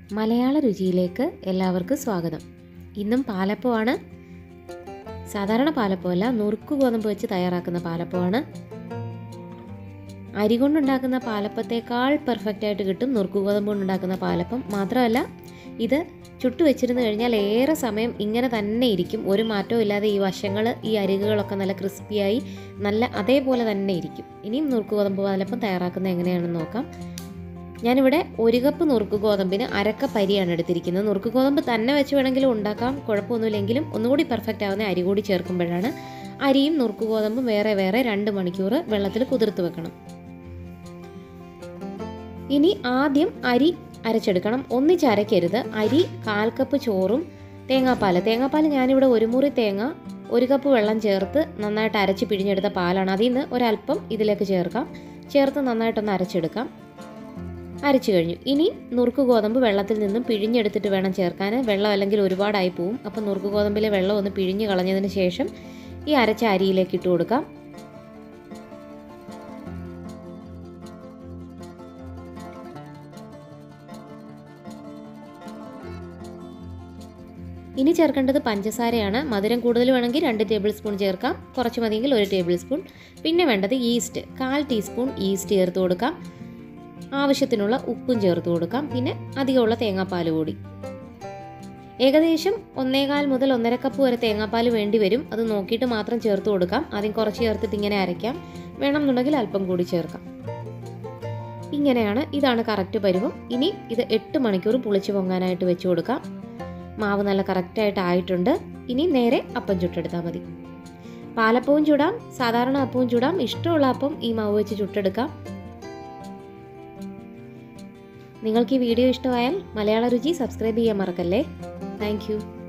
മലയാള രുചിയിലേക്ക് എല്ലാവർക്കും സ്വാഗതം ഇന്നും പാലപ്പമാണ് സാധാരണ പാലപ്പമല്ല നുറുക്ക് ഗോതമ്പ് വെച്ച് തയ്യാറാക്കുന്ന പാലപ്പമാണ് അരി കൊണ്ടുണ്ടാക്കുന്ന പാലപ്പത്തേക്കാൾ പെർഫെക്റ്റ് ആയിട്ട് കിട്ടും നുറുക്ക് ഗോതമ്പ് കൊണ്ടുണ്ടാക്കുന്ന പാലപ്പം മാത്രമല്ല ഇത് ചുട്ടു വെച്ചിരുന്നു കഴിഞ്ഞാൽ ഏറെ സമയം ഇങ്ങനെ തന്നെ ഇരിക്കും ഒരു മാറ്റവും ഇല്ലാതെ ഈ വശങ്ങൾ ഈ അരികുകളൊക്കെ നല്ല ക്രിസ്പിയായി നല്ല അതേപോലെ തന്നെ ഇരിക്കും ഇനിയും നുറുക്ക് ഗോതമ്പ് പാലപ്പം തയ്യാറാക്കുന്നത് എങ്ങനെയാണെന്ന് നോക്കാം ഞാനിവിടെ ഒരു കപ്പ് നുറുക്ക് ഗോതമ്പിന് അരക്കപ്പ് അരിയാണ് എടുത്തിരിക്കുന്നത് നുറുക്ക് ഗോതമ്പ് തന്നെ വെച്ച് വേണമെങ്കിലും ഉണ്ടാക്കാം കുഴപ്പമൊന്നുമില്ലെങ്കിലും ഒന്നുകൂടി പെർഫെക്റ്റ് ആവുന്ന അരി കൂടി ചേർക്കുമ്പോഴാണ് അരിയും നുറുക്ക് ഗോതമ്പും വേറെ വേറെ രണ്ട് മണിക്കൂർ വെള്ളത്തിൽ കുതിർത്ത് വെക്കണം ഇനി ആദ്യം അരി അരച്ചെടുക്കണം ഒന്നിച്ച് അരയ്ക്കരുത് അരി കാൽ കപ്പ് ചോറും തേങ്ങാപ്പാൽ തേങ്ങാപ്പാൽ ഞാനിവിടെ ഒരു മുറി തേങ്ങ ഒരു കപ്പ് വെള്ളം ചേർത്ത് നന്നായിട്ട് അരച്ച് പിഴിഞ്ഞെടുത്ത പാലാണ് അതിൽ നിന്ന് ഒരല്പം ഇതിലേക്ക് ചേർക്കാം ചേർത്ത് നന്നായിട്ടൊന്ന് അരച്ചെടുക്കാം അരച്ചു കഴിഞ്ഞു ഇനി നുറുക്ക് ഗോതമ്പ് വെള്ളത്തിൽ നിന്നും പിഴിഞ്ഞെടുത്തിട്ട് വേണം ചേർക്കാൻ വെള്ളം അല്ലെങ്കിൽ ഒരുപാടായി പോവും അപ്പോൾ നുറുക്ക് ഗോതമ്പിലെ വെള്ളം ഒന്ന് പിഴിഞ്ഞ് കളഞ്ഞതിന് ശേഷം ഈ അരച്ച അരിയിലേക്ക് ഇട്ട് കൊടുക്കാം ഇനി ചേർക്കേണ്ടത് പഞ്ചസാരയാണ് മധുരം കൂടുതൽ വേണമെങ്കിൽ രണ്ട് ടേബിൾ സ്പൂൺ ചേർക്കാം കുറച്ച് മതിയെങ്കിൽ ഒരു ടേബിൾ സ്പൂൺ പിന്നെ വേണ്ടത് ഈസ്റ്റ് കാൽ ടീസ്പൂൺ ഈസ്റ്റ് ചേർത്ത് കൊടുക്കാം ആവശ്യത്തിനുള്ള ഉപ്പും ചേർത്ത് കൊടുക്കാം പിന്നെ അധികമുള്ള തേങ്ങാപ്പാൽ കൂടി ഏകദേശം ഒന്നേകാൽ മുതൽ ഒന്നര കപ്പ് വരെ തേങ്ങാപ്പാൽ വേണ്ടി വരും അത് നോക്കിയിട്ട് മാത്രം ചേർത്ത് കൊടുക്കാം ആദ്യം കുറച്ച് ചേർത്തിട്ട് ഇങ്ങനെ അരയ്ക്കാം വേണമെന്നുണ്ടെങ്കിൽ അല്പം കൂടി ചേർക്കാം ഇങ്ങനെയാണ് ഇതാണ് കറക്റ്റ് പരുവം ഇനി ഇത് എട്ട് മണിക്കൂർ പുളിച്ച് പൊങ്ങാനായിട്ട് വെച്ച് കൊടുക്കാം മാവ് നല്ല കറക്റ്റായിട്ട് ആയിട്ടുണ്ട് ഇനി നേരെ അപ്പം ചുട്ടെടുത്താൽ മതി പാലപ്പവും ചുടാം സാധാരണ അപ്പവും ചുടാം ഇഷ്ടമുള്ള അപ്പം ഈ മാവ് വെച്ച് ചുട്ടെടുക്കാം നിങ്ങൾക്ക് ഈ വീഡിയോ ഇഷ്ടമായാൽ മലയാള രുചി സബ്സ്ക്രൈബ് ചെയ്യാൻ മറക്കല്ലേ താങ്ക്